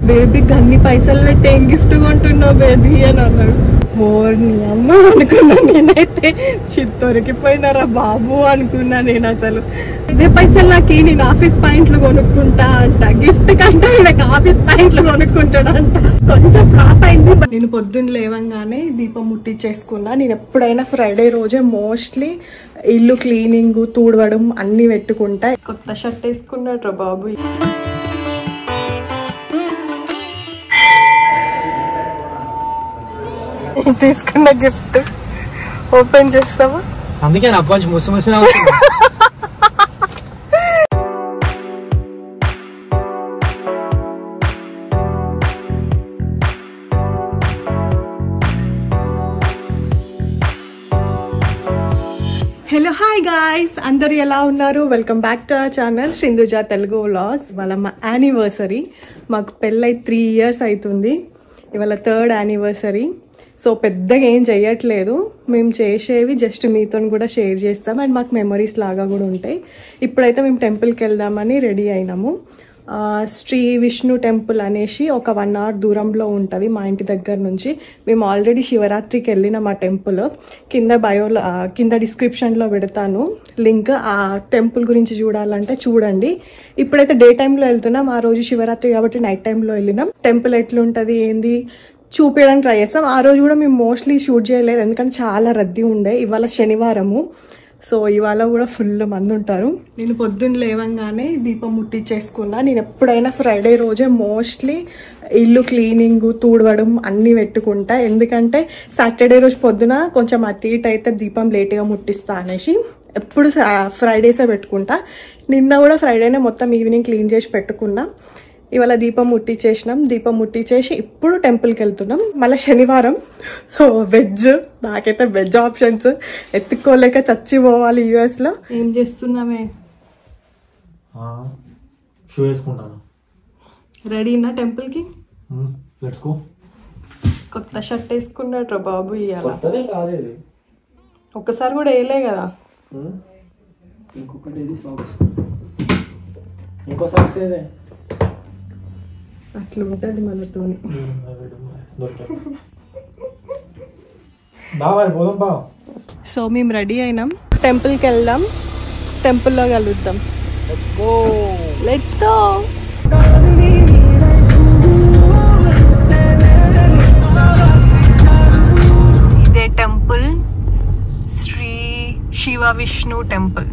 బేబీకి అన్ని పైసలు పెట్టి ఏం గిఫ్ట్ కొంటున్నావు బేబీ అని అన్నాడు ఓర్ని అమ్మ అనుకున్నా నేనైతే చిత్తొరికిపోయినారా బాబు అనుకున్నా నేను అసలు ఇదే పైసలు నాకు నేను ఆఫీస్ పాయింట్లు కొనుక్కుంటా అంట గిఫ్ట్ కంటే నాకు ఆఫీస్ పాయింట్లు కొనుక్కుంటాడు అంట కొంచెం ఫ్లాప్ అయింది but నేను పొద్దున్న లేవంగానే దీపం ముట్టించేసుకున్నా నేను ఎప్పుడైనా ఫ్రైడే రోజే మోస్ట్లీ ఇల్లు క్లీనింగ్ తూడవడం అన్ని పెట్టుకుంటా కొత్త షర్ట్ వేసుకున్నాడు బాబు తీసుకున్న గిఫ్ట్ ఓపెన్ చేస్తావా అందుకే నా కొంచెం ముసి ముసి హలో హాయ్ గాయ్స్ అందరు ఎలా ఉన్నారు welcome back to our channel Sindhuja Telugu vlogs ఇవాళ మా యానివర్సరీ మాకు పెళ్ళై త్రీ ఇయర్స్ అవుతుంది ఇవాళ థర్డ్ యానివర్సరీ సో పెద్దగా ఏం చేయట్లేదు మేము చేసేవి జస్ట్ మీతో కూడా షేర్ చేస్తాం అండ్ మాకు మెమరీస్ లాగా కూడా ఉంటాయి ఇప్పుడైతే మేము టెంపుల్కి వెళ్దామని రెడీ అయినాము ఆ, శ్రీ విష్ణు టెంపుల్ అనేసి ఒక వన్ అవర్ దూరంలో ఉంటుంది మా ఇంటి దగ్గర నుంచి మేము ఆల్రెడీ శివరాత్రికి వెళ్ళిన మా టెంపుల్ కింద బయోలో ఆ, కింద డిస్క్రిప్షన్లో పెడతాను లింక్ ఆ టెంపుల్ గురించి చూడాలంటే చూడండి ఇప్పుడైతే డే టైంలో వెళ్తున్నాం ఆ రోజు శివరాత్రి కాబట్టి నైట్ టైంలో వెళ్ళినాం టెంపుల్ ఎట్లుంటుంది ఏంది చూపించడానికి ట్రై చేస్తాం ఆ రోజు కూడా మేము మోస్ట్లీ షూట్ చేయలేదు ఎందుకంటే చాలా రద్దీ ఉండే ఇవాళ శనివారము సో ఇవాళ కూడా ఫుల్ మంది ఉంటారు నేను పొద్దున్న లేవంగానే దీపం ముట్టించేసుకున్నా నేను ఎప్పుడైనా ఫ్రైడే రోజే మోస్ట్లీ ఇల్లు క్లీనింగ్ తూడవడం అన్ని పెట్టుకుంటా ఎందుకంటే సాటర్డే రోజు పొద్దున కొంచెం అటు ఇటు అయితే దీపం లేట్గా ముట్టిస్తా అనేసి ఎప్పుడు ఫ్రైడేసే పెట్టుకుంటా నిన్న కూడా ఫ్రైడేనే మొత్తం ఈవినింగ్ క్లీన్ చేసి పెట్టుకున్నా ఇవాళ దీపం ముట్టించేసినాం దీపం ముట్టించేసి ఇప్పుడు టెంపుల్కి వెళ్తున్నాం మళ్ళీ శనివారం సో వెజ్ నాకైతే వెజ్ ఆప్షన్స్ ఎత్తుక్కోలేక చచ్చిపోవాలి యుఎస్ లో ఏం చేస్తున్నామే షూ వేసుకుంటాను రెడీనా టెంపుల్ కి లెట్స్ గో కొత్త షర్ట్ వేసుకున్నాడు బాబు ఇవాళ కొత్తదే కాదు ఇది ఒక్కసారి కూడా వేయలే కదా ఇంకొకటి ఇది సాక్స్ ఇంకో సాక్స్ ఏదే అట్లా ఉంటుంది మనతోని దొరికా బావా పోదాం బావ సో మేము రెడీ అయినాం టెంపుల్కి వెళ్దాం టెంపుల్లో కలుద్దాం లెట్స్ గో లెట్స్ గో ఇదే టెంపుల్ శ్రీ శివ విష్ణు టెంపుల్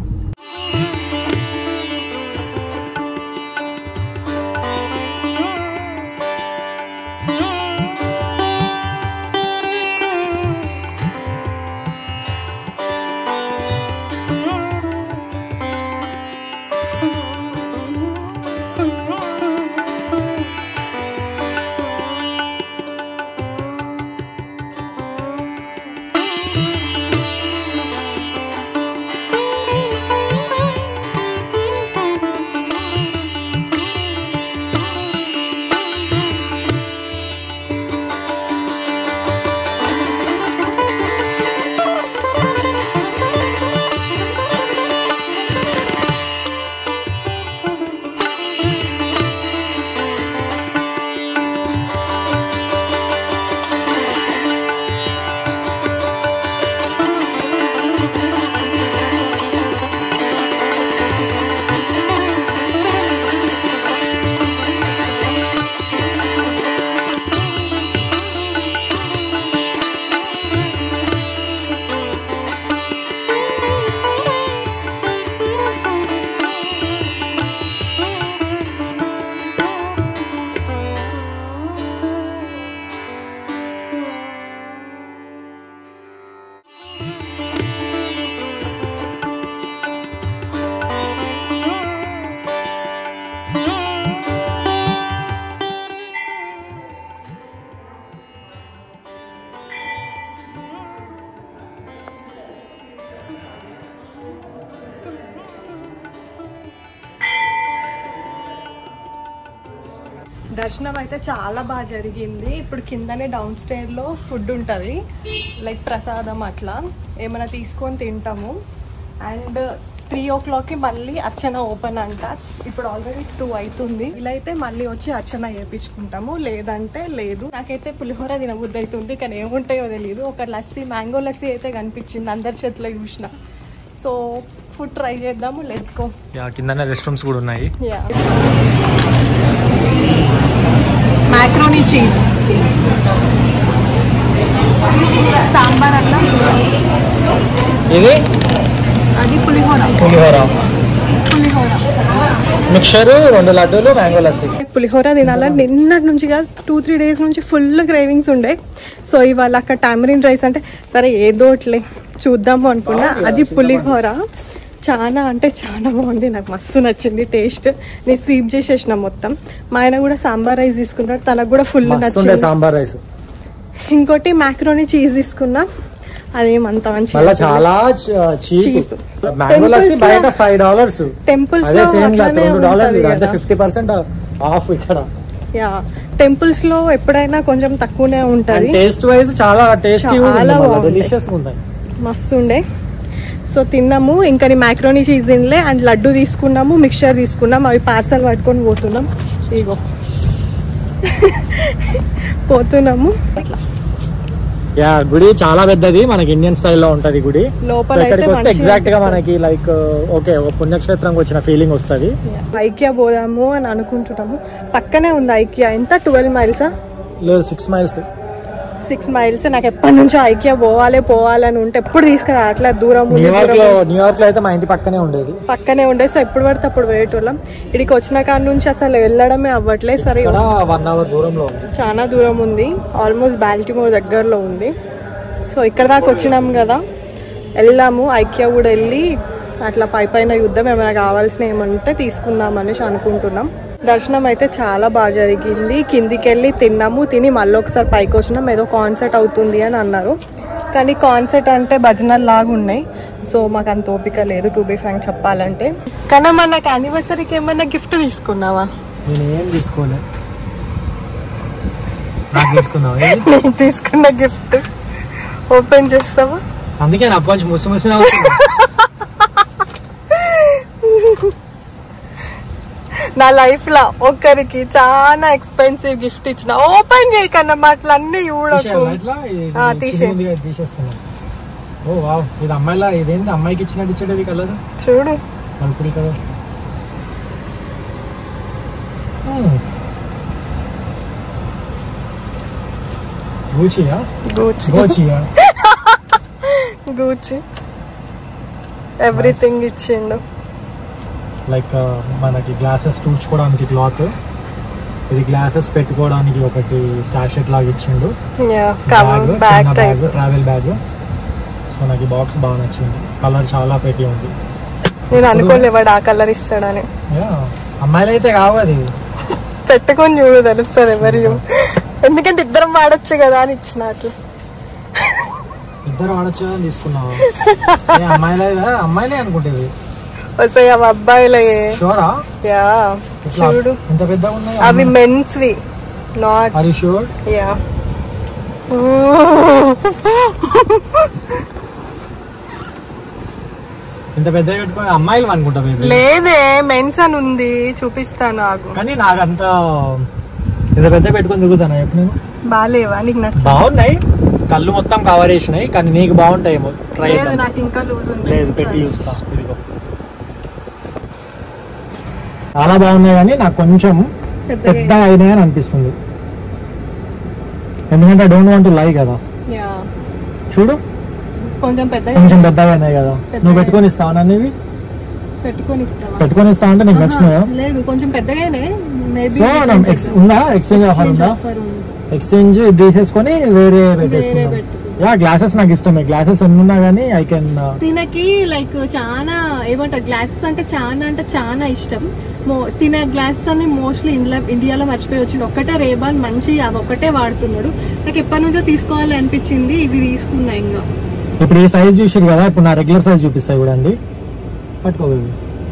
దర్శనం అయితే చాలా బాగా జరిగింది ఇప్పుడు కిందనే డౌన్ స్టేర్లో ఫుడ్ ఉంటుంది లైక్ ప్రసాదం అట్లా ఏమైనా తీసుకొని తింటాము అండ్ త్రీ ఓ క్లాక్కి మళ్ళీ అర్చన ఓపెన్ అంట ఇప్పుడు ఆల్రెడీ టూ అవుతుంది ఇలా అయితే మళ్ళీ వచ్చి అర్చన చేయించుకుంటాము లేదంటే లేదు నాకైతే పులిహోర తినబుద్ధి అవుతుంది కానీ ఏముంటాయో తెలియదు ఒక లస్సీ మ్యాంగో లస్సీ అయితే కనిపించింది అందరి చేతిలో చూసిన సో ఫుడ్ ట్రై చేద్దాము లెట్స్ గో యా కిందనే రెస్ట్ రూమ్స్ కూడా ఉన్నాయి యా మ్యాక్రోనీ చీజ్ సాంబార్ అన్న ఇది అది పులిహోర పులిహోర పులిహోర మిక్చర్ రెండు లడ్డూలు మ్యాంగో లస్సీ పులిహోర తినాలని నిన్నటి నుంచి కాదు టూ త్రీ డేస్ నుంచి ఫుల్ క్రేవింగ్స్ ఉండే సో ఇవాళ అక్కడ టామరిన్ రైస్ అంటే సరే ఏదోట్లే చూద్దాము అనుకున్నా అది పులిహోర చాలా అంటే చాలా బాగుంది నాకు మస్తు నచ్చింది టేస్ట్ నేను స్వీప్ చేసేసిన మొత్తం మా ఆయన కూడా సాంబార్ రైస్ తీసుకున్నాడు తనకు కూడా ఫుల్ మస్తుండే నచ్చింది సాంబార్ రైస్ ఇంకోటి మ్యాక్రోని చీజ్ తీసుకున్నా అదేమంత మంచి మళ్ళా చాలా cheap Cheap. Mango lassi Temples బయట లో- ఫైవ్ డాలర్స్ టెంపుల్స్ అదే లో సేమ్ గ్లాస్ అట్లానే రెండు డాలర్లు ఉంటది అంటే కదా. ఫిఫ్టీ పర్సెంట్ ఆఫ్ ఇక్కడ యా టెంపుల్స్ లో ఎప్పుడైనా కొంచెం తక్కువనే ఉంటది టేస్ట్ వైజ్ చాలా టేస్టీ చాలా బాగుంది. డెలిషియస్ ఉంటాయి మస్తు ఉండే సో తిన్నాము ఇంకా నీ మ్యాక్రోనీ చీజ్ తినలే అండ్ లడ్డు తీసుకున్నాము మిక్చర్ తీసుకున్నాం అవి పార్సల్ పట్టుకొని పోతున్నాం ఇగో పోతున్నాము యా గుడి చాలా పెద్దది మనకి ఇండియన్ స్టైల్లో ఉంటది గుడి లోపల సో ఇక్కడికి అయితే వస్తే మంచిగా ఎగ్జాక్ట్ గా అనిపిస్తది. మనకి లైక్ ఓకే ఒక పుణ్యక్షేత్రంకి వచ్చిన ఫీలింగ్ వస్తది ఐకియా పోదాము అని అనుకుంటున్నాము పక్కనే ఉంది ఐకియా ఎంత ట్వెల్వ్ మైల్సా లేదు సిక్స్ మైల్స్ సిక్స్ మైల్స్ నాకు ఎప్పటి నుంచో ఐకియా పోవాలి పోవాలని ఉంటే ఎప్పుడు తీసుకురావట్లే దూరం ఉంది, న్యూయార్క్ దూరం లో ఉంది. న్యూయార్క్ లో అయితే మా ఇంటి పక్కనే ఉండేది పక్కనే ఉండే సో ఎప్పుడు పడితే అప్పుడు పోయేటోళ్ళం ఇక్కడికి వచ్చిన కాడ నుంచి అసలు వెళ్ళడమే అవ్వట్లే సరే ఇక్కడ వన్ అవర్ దూరంలో ఉంది చాలా దూరం ఉంది ఆల్మోస్ట్ బాల్టిమోర్ దగ్గరలో ఉంది సో ఇక్కడ దాకా వచ్చినాం కదా వెళ్ళాము ఐక్యా కూడా వెళ్ళి అట్లా పై పైన యుద్ధం ఏమైనా కావాల్సిన ఏమంటే తీసుకుందాం అనేసి అనుకుంటున్నాం దర్శనం అయితే చాలా బాగా జరిగింది కిందికి వెళ్ళి తిన్నాము తిని మళ్ళీ ఒకసారి పైకి వచ్చినాం ఏదో కాన్సర్ట్ అవుతుంది అని అన్నారు కానీ కాన్సర్ట్ అంటే భజనలు లాగా ఉన్నాయి సో మాకు అంత ఓపిక లేదు టు బి ఫ్రాంక్ చెప్పాలంటే కానీ మనకు యానివర్సరీకి ఏమైనా గిఫ్ట్ తీసుకున్నావా నేను ఏం తీసుకోలే నాకు తీసుకున్నావు ఏది? నేను తీసుకున్న గిఫ్ట్ ఓపెన్ చేస్తావా అందుకే నా కొంచెం ముసి ముసి నా లైఫ్ లో ఒక్కరికి చాలా ఎక్స్పెన్సివ్ గిఫ్ట్ ఇచ్చిన ఓపెన్ చేయకన్నా మాటలు అన్ని చూడకు ఆ, తీసేయ్. తీసేస్తున్నాను ఓ వావ్ ఇది అమ్మాయిలా ఇదేంటి అమ్మాయికి ఇచ్చినట్టు ఇచ్చేది కలర్ చూడు పర్పుల్ కలర్ గూచియా గూచి గోచియా గూచి ఎవ్రీథింగ్ ఇచ్చిండు లైక్ మనకి గ్లాసెస్ తుడుచుకోవడానికి క్లాత్ ఇది గ్లాసెస్ పెట్టుకోవడానికి ఒకటి సాషెట్ లాగా ఇచ్చిండు cover bag type bag travel bag so నాకు ఈ బాక్స్ బాగా నచ్చింది కలర్ చాలా పెట్టి ఉంది నేను అనుకోలేవాడు ఆ కలర్ ఇస్తాడని Yeah, అమ్మాయిలు అయితే కావు అది పెట్టుకొని చూడు తెలుస్తుంది ఎవరి ఎందుకంటే ఇద్దరం వాడచ్చు కదా అని ఇచ్చిన అట్లా ఇద్దరు వాడచ్చు అని తీసుకున్నావు ఏ, అమ్మాయిలే అమ్మాయిలే అనుకుంటేది వస్తాయి అవి అబ్బాయిలే షూరా యా చూడు ఎంత పెద్దగా ఉన్నాయి అవి మెన్స్ వి not are you sure yeah ఇంత పెద్దగా పెట్టుకుని అమ్మాయిలు అనుకుంటా బేబీ లేదే మెన్స్ అని ఉంది చూపిస్తాను ఆగు కానీ నాకు అంత ఇంత పెద్ద పెట్టుకొని తిరుగుతాను ఎప్పుడు నేను బాగాలేవా నీకు నచ్చ బాగున్నాయి కళ్ళు మొత్తం కవర్ చేసినాయి కానీ నీకు బాగుంటాయేమో ట్రై లేదు చేద్దాం నాకు ఇంకా లూజ్ ఉంది లేదు పెట్టి చూస్తా ఇదిగో చాలా బాగున్నాయి కానీ నాకు కొంచెం పెద్దగా పెద్ద అయినాయి అని అనిపిస్తుంది ఎందుకంటే డోంట్ వాంట్ లై కదా యా చూడు కొంచెం పెద్దగా కొంచెం పెద్దగా అయినాయి కదా పెద్దగా నువ్వు పెట్టుకొని ఇస్తావా నన్ను ఇవి పెట్టుకొని ఇస్తావా పెట్టుకొని ఇస్తావు అంటే నీకు నచ్చినాయా ఆహా, లేదు కొంచెం పెద్దగానే మేబీ సో నాకు ఎక్స్ ఉందా ఎక్స్చేంజ్ ఆఫర్ ఉందా ఆఫర్ ఉంది ఎక్స్చేంజ్ ఇది తీసేసుకొని వేరే పెట్టేసుకుందాం పెట్టుకో. యా గ్లాసెస్ నాకు ఇష్టమే గ్లాసెస్ ఎన్ని ఉన్నా కానీ ఐ కెన్ తినకి లైక్ చాలా ఏమంటారు గ్లాసెస్ అంటే చాలా అంటే చాలా ఇష్టం మో తినే గ్లాసెస్ అన్ని మోస్ట్లీ ఇండియా ఇండియాలో మర్చిపోయి వచ్చిండు ఒక్కటే రేబాన్ మంచి అవి ఒక్కటే వాడుతున్నాడు నాకు ఎప్పటి నుంచో తీసుకోవాలి అనిపించింది ఇవి తీసుకున్నా ఇంకా ఇప్పుడు ఈ సైజ్ చూసారు కదా ఇప్పుడు నా రెగ్యులర్ సైజ్ చూపిస్తాయి చూడండి పట్టుకో baby.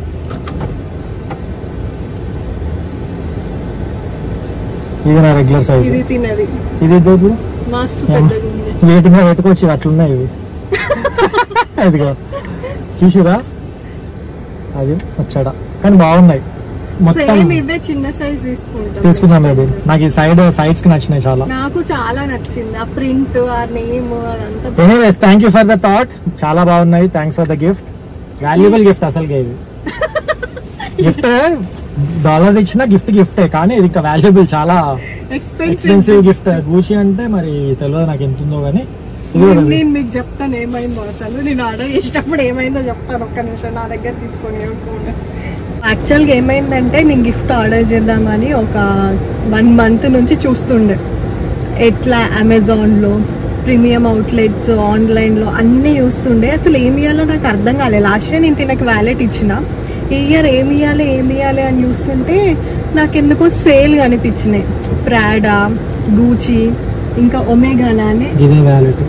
ఇది నా రెగ్యులర్ సైజ్ ఇది తినది ఇది ఇద్దో ఇప్పుడు మస్తు పెద్దగా ఉంది వేటి మీద పెట్టుకొచ్చి అట్లున్నాయి ఇవి అదిగో చూసిరా అది వచ్చాడ కానీ బాగున్నాయి మొత్తం సేమ్ ఇవే చిన్న సైజ్ తీసుకుంటాం తీసుకుందాం మేబీ నాకు ఈ సైడ్ సైడ్స్ కి నచ్చినాయి చాలా నాకు చాలా నచ్చింది ఆ ప్రింట్ ఆ నేమ్ అదంతా anyways thank you for the thought చాలా బాగున్నాయి thanks for the gift valuable gift అసలు ఇది గిఫ్ట్ డాలర్ ఇచ్చిన గిఫ్ట్ గిఫ్టే కానీ ఇది ఇంకా వాల్యుబుల్ చాలా ఎక్స్పెన్సివ్ ఎక్స్పెన్సివ్ గిఫ్ట్ గూచి అంటే మరి తెలియదు నాకు ఎంత ఉందో కానీ ఇది కూడా నేను మీకు చెప్తాను ఏమైందో అసలు నేను ఆర్డర్ చేసేటప్పుడు ఏమైందో చెప్తాను ఒక్క నిమిషం నా దగ్గర తీసుకొని యాక్చువల్గా ఏమైందంటే నేను గిఫ్ట్ ఆర్డర్ చేద్దామని ఒక వన్ మంత్ నుంచి చూస్తుండే ఎట్లా అమెజాన్లో ప్రీమియం అవుట్లెట్స్ ఆన్లైన్లో అన్నీ చూస్తుండే అసలు ఏమి ఇవ్వాలో నాకు అర్థం కాలేదు లాస్ట్ ఇయర్ నేను తినకు వ్యాలెట్ ఇచ్చిన ఈ ఇయర్ ఏమి ఇవ్వాలి ఏమి ఇవ్వాలి అని చూస్తుంటే నాకు ఎందుకో సేల్ కనిపించినాయి ప్రాడా గూచి ఇంకా ఒమేగానా అని ఇదే వ్యాలెట్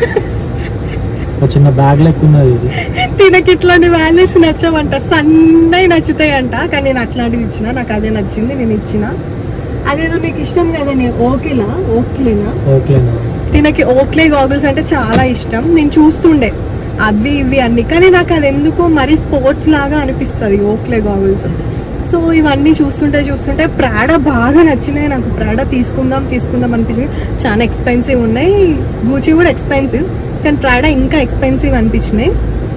ఒక చిన్న బ్యాగ్ లెక్క ఉన్నది ఇది తినకి ఇట్లాంటి వ్యాలెట్స్ నచ్చవంట సన్నవి నచ్చుతాయంట కానీ నేను అట్లాంటిది ఇచ్చిన నాకు అదే నచ్చింది నేను ఇచ్చిన అదేదో నీకు ఇష్టం కదా నేను ఓకేలా ఓక్లేనా ఓకేనా తినకి ఓక్లే గాగుల్స్ అంటే చాలా ఇష్టం నేను చూస్తుండే అవి ఇవి అన్ని కానీ నాకు అది ఎందుకో మరీ స్పోర్ట్స్ లాగా అనిపిస్తుంది ఓక్లే గాగుల్స్ సో ఇవన్నీ చూస్తుంటే చూస్తుంటే ప్రాడ బాగా నచ్చినాయి నాకు ప్రాడ తీసుకుందాం తీసుకుందాం అనిపించింది చాలా ఎక్స్పెన్సివ్ ఉన్నాయి గూచి కూడా ఎక్స్పెన్సివ్ కానీ ప్రాడ ఇంకా ఎక్స్పెన్సివ్ అనిపించినాయి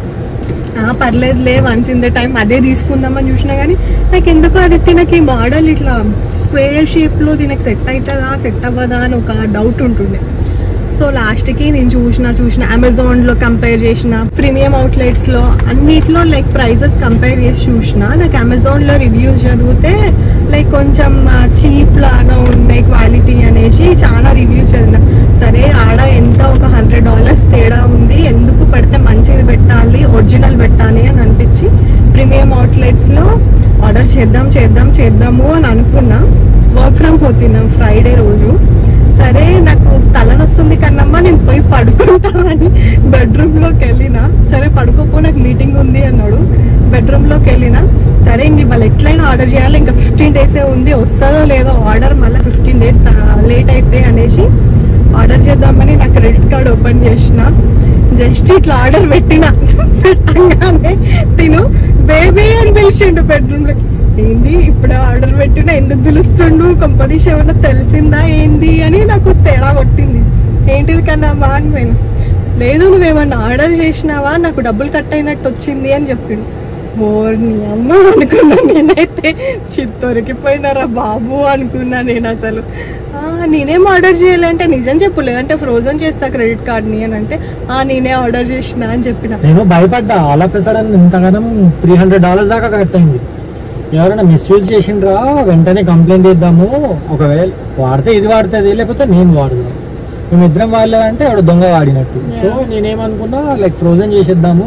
ఆ, పర్లేదులే వన్స్ ఇన్ ద టైం అదే తీసుకుందామని చూసినా కానీ నాకు ఎందుకో అది తినకి మోడల్ ఇట్లా స్క్వేర్ షేప్లో దీనికి సెట్ అవుతుందా సెట్ అవ్వదా అని ఒక డౌట్ ఉంటుండే సో లాస్ట్కి నేను చూసిన చూసిన అమెజాన్లో కంపేర్ చేసిన ప్రీమియం అవుట్లెట్స్లో అన్నిట్లో లైక్ ప్రైజెస్ కంపేర్ చేసి చూసిన నాకు అమెజాన్లో రివ్యూస్ చదివితే లైక్ కొంచెం చీప్ లాగా ఉన్నాయి క్వాలిటీ అనేసి చాలా రివ్యూస్ చదివిన సరే ఆడ ఎంత ఒక హండ్రెడ్ డాలర్స్ తేడా ఉంది ఎందుకు పెడితే మంచిది పెట్టాలి ఒరిజినల్ పెట్టాలి అని అనిపించి ప్రీమియం అవుట్లెట్స్లో ఆర్డర్ చేద్దాం చేద్దాం చేద్దాము అని అనుకున్నా వర్క్ ఫ్రమ్ పోతున్నాం ఫ్రైడే రోజు సరే నాకు తలనొస్తుంది కన్నమ్మ నేను పోయి పడుకుంటానని బెడ్రూమ్ లోకి వెళ్ళిన సరే పడుకోపో నాకు మీటింగ్ ఉంది అన్నాడు బెడ్రూమ్ లోకి వెళ్ళిన సరే ఇంక వాళ్ళు ఎట్లయినా ఆర్డర్ చేయాలి ఇంకా ఫిఫ్టీన్ డేసే ఉంది వస్తుందో లేదో ఆర్డర్ మళ్ళీ ఫిఫ్టీన్ డేస్ లేట్ అయితే అనేసి ఆర్డర్ చేద్దామని నా క్రెడిట్ కార్డ్ ఓపెన్ చేసిన జస్ట్ ఇట్లా ఆర్డర్ పెట్టిన పెట్టంగానే తిను బేబీ అని పిలిచిండు బెడ్రూమ్ లోకి ఏంది ఇప్పుడే ఆర్డర్ పెట్టినా ఎందుకు పిలుస్తుండు కొంపదీష్ ఏమన్నా తెలిసిందా ఏంది అని నాకు తేడా కొట్టింది ఏంటిది కన్నా మా అని పోయిన లేదు నువ్వేమన్నా ఆర్డర్ చేసినావా నాకు డబ్బులు కట్ అయినట్టు వచ్చింది అని చెప్పిండు మోర్ని అమ్మ అనుకున్నా నేనైతే చిత్తొరికిపోయినారా బాబు అనుకున్నా నేను అసలు "ఆ, నేనేం ఆర్డర్ చేయాలంటే నిజం చెప్పు లేదంటే ఫ్రోజన్ చేస్తా క్రెడిట్ కార్డ్ని అని అంటే ఆ నేనే ఆర్డర్ చేసిన అని చెప్పిన నేను భయపడ్డా ఆల్ ఆఫ్ సడన్ ఇంతగానం త్రీ హండ్రెడ్ డాలర్స్ దాకా కట్ అయింది ఎవరైనా మిస్యూజ్ చేసిండ్రా వెంటనే కంప్లైంట్ చేద్దాము ఒకవేళ వాడితే ఇది వాడుతుంది లేకపోతే నేను వాడదాం మేము ఇద్దరం వాడలేదంటే ఆవిడ దొంగ వాడినట్టు సో Yeah. నేనేమనుకున్నా లైక్ ఫ్రోజన్ చేసేద్దాము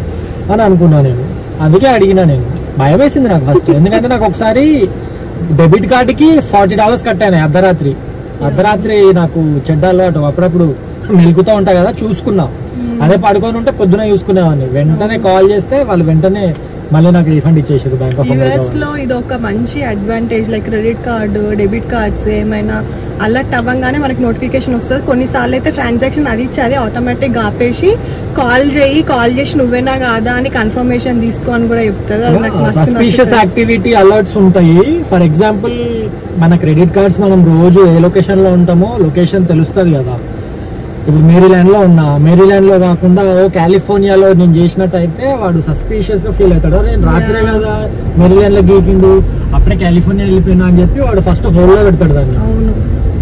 అని అనుకున్నా నేను అందుకే అడిగినా నేను భయం వేసింది నాకు ఫస్ట్ ఎందుకంటే నాకు ఒకసారి డెబిట్ కార్డుకి ఫార్టీ డాలర్స్ కట్టాను అర్ధరాత్రి అర్ధరాత్రి నాకు చెడ్డ అలవాటు అప్పుడప్పుడు మెలుకుతూ ఉంటా కదా చూసుకున్నా అదే పడుకొని ఉంటే పొద్దున చూసుకునేవాడిని వెంటనే కాల్ చేస్తే వాళ్ళు వెంటనే మళ్ళీ నాకు రీఫండ్ ఇచ్చేసారు బ్యాంక్ ఆఫ్ యుఎస్ అమెరికా లో ఇది ఒక మంచి advantage like credit card debit cards ఏమైనా అలర్ట్ అవ్వగానే మనకి నోటిఫికేషన్ వస్తుంది కొన్నిసార్లు అయితే ట్రాన్సాక్షన్ అది ఇచ్చి అది ఆటోమేటిక్ ఆపేసి కాల్ చేయి కాల్ చేసి నువ్వేనా కాదా అని కన్ఫర్మేషన్ తీసుకో అని కూడా చెప్తుంది అది నాకు మస్తు సస్పీషియస్ నచ్చుతుంది. యాక్టివిటీ అలర్ట్స్ ఉంటాయి ఫర్ ఎగ్జాంపుల్ మన క్రెడిట్ కార్డ్స్ మనం రోజు ఏ లొకేషన్ లో ఉంటామో లొకేషన్ తెలుస్తుంది కదా ఇప్పుడు మేరీల్యాండ్ లో ఉన్నా మేరీల్యాండ్ లో కాకుండా ఓ కాలిఫోర్నియాలో నేను చేసినట్టయితే వాడు సస్పీషియస్ గా ఫీల్ అవుతాడు నేను రాత్రే Yeah. కదా మేరీల్యాండ్ లో గీకిండు అప్పుడే కాలిఫోర్నియా వెళ్ళిపోయినా అని చెప్పి వాడు ఫస్ట్ హోల్ లో పెడతాడు దాన్ని అవును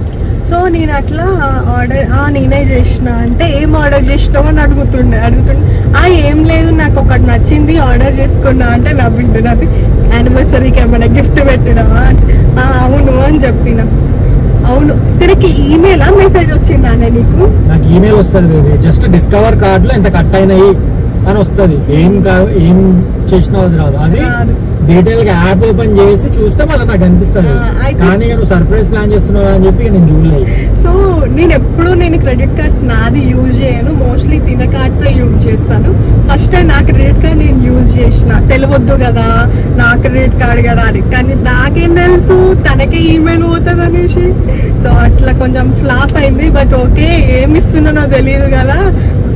సో నేను అట్లా ఆర్డర్ ఆ నేనే చేసిన అంటే ఏం ఆర్డర్ చేసినావు అని అడుగుతుండే అడుగుతుండే ఆ ఏం లేదు నాకు ఒకటి నచ్చింది ఆర్డర్ చేసుకున్నా అంటే నవ్విండు నవ్వి యానివర్సరీకి ఏమైనా గిఫ్ట్ పెట్టినావా అంటే, "ఆ, అవును అని చెప్పిన అవును తినకి ఈమెయిల్ మెసేజ్ వచ్చిందా అన్న నీకు నాకు ఈమెయిల్ వస్తుంది బేబీ జస్ట్ డిస్కవర్ కార్డ్ లో ఇంత కట్ అయినాయి అని వస్తుంది ఏం కా- ఏం చేసినా అది రాదు అది రాదు. డీటెయిల్ గా యాప్ ఓపెన్ చేసి చూస్తే మళ్ళీ నాకు అనిపిస్తుంది ఆ, అయితే- కానీ ఇక నువ్వు సర్ప్రైజ్ ప్లాన్ చేస్తున్నావు అని చెప్పి ఇక నేను చూడలేదు సో నేను ఎప్పుడు నేను క్రెడిట్ కార్డ్స్ నాది యూజ్ చేయను మోస్ట్లీ తిన కార్డ్స్ యూజ్ చేస్తాను ఫస్ట్ టైం నా క్రెడిట్ కార్డ్ నేను యూజ్ చేసిన తెలియవద్దు కదా నా క్రెడిట్ కార్డ్ కదా అని కానీ నాకేం తెలుసు తనకే ఈమెయిల్ పోతుంది అనేసి సో అట్లా కొంచెం ఫ్లాప్ అయింది బట్ ఓకే ఏమి ఇస్తున్నానో తెలియదు కదా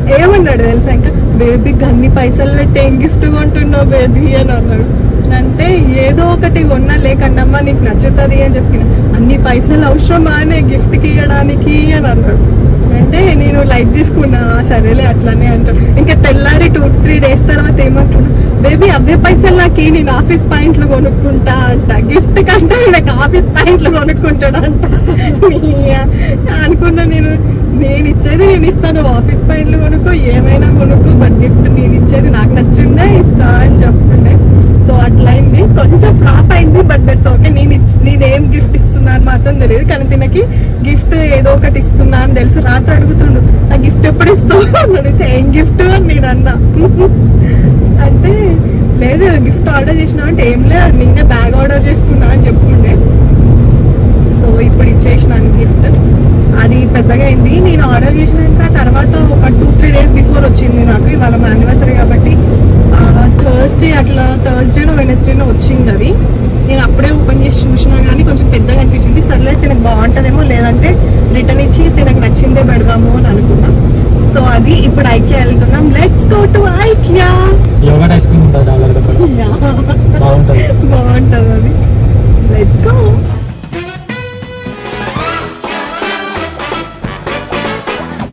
ఏమన్నాడు తెలుసా ఇంకా బేబీకి అన్ని పైసలు పెట్టి ఏం గిఫ్ట్ కొంటున్నావు బేబీ అని అన్నాడు అంటే ఏదో ఒకటి కొన్నా లేకన్నమ్మా నీకు నచ్చుతుంది అని చెప్పిన అన్ని పైసలు అవసరమా అనే గిఫ్ట్ కి ఇవ్వడానికి అని అన్నాడు అంటే నేను లైట్ తీసుకున్నా సరేలే అట్లానే అంటాడు ఇంకా తెల్లారి టూ త్రీ డేస్ తర్వాత ఏమంటున్నా బేబీ అవే పైసలు నాకు నేను ఆఫీస్ పాయింట్లు కొనుక్కుంటా అంట గిఫ్ట్ కంటే నాకు ఆఫీస్ పాయింట్లు కొనుక్కుంటాడు అంట అనుకున్నా నేను నేను ఇచ్చేది నేను ఇస్తాను ఆఫీస్ పాయింట్లు కొనుక్కో ఏమైనా కొనుక్కో బట్ గిఫ్ట్ నేను ఇచ్చేది నాకు నచ్చిందే ఇస్తా అని చెప్తుండే సో అట్లయింది కొంచెం ఫ్లాప్ అయింది బట్ దట్స్ ఓకే నేను ఇచ్చి నేనేం గిఫ్ట్ ఇస్తున్నా అని మాత్రం తెలియదు కానీ తినకి గిఫ్ట్ ఏదో ఒకటి ఇస్తున్నా అని తెలుసు రాత్రి అడుగుతుండు ఆ గిఫ్ట్ ఎప్పుడు ఇస్తావు అని అడిగితే ఏం గిఫ్ట్ అని నేను అన్నా అంటే లేదు గిఫ్ట్ ఆర్డర్ చేసినా అంటే ఏం లేదు నిన్నే బ్యాగ్ ఆర్డర్ చేసుకున్నా అని చెప్పుండే సో ఇప్పుడు ఇచ్చేసినాను గిఫ్ట్ అది పెద్దగా అయింది నేను ఆర్డర్ చేసినాక తర్వాత ఒక టూ త్రీ డేస్ బిఫోర్ వచ్చింది నాకు ఇవాళ మా యానివర్సరీ కాబట్టి థర్స్డే అట్లా థర్స్డేనో వెనస్డేనో వచ్చింది అది నేను అప్పుడే ఓపెన్ చేసి చూసినా కానీ కొంచెం పెద్దగా అనిపించింది సర్లే తినకు బాగుంటుందేమో లేదంటే రిటర్న్ ఇచ్చి తినకు నచ్చిందే పెడదాము అని అనుకున్నా సో అది ఇప్పుడు ఐక్యా వెళ్తున్నాం లెట్స్ గో టు ఐక్యా యోగా ఐస్ క్రీమ్ ఉంటుంది డాలర్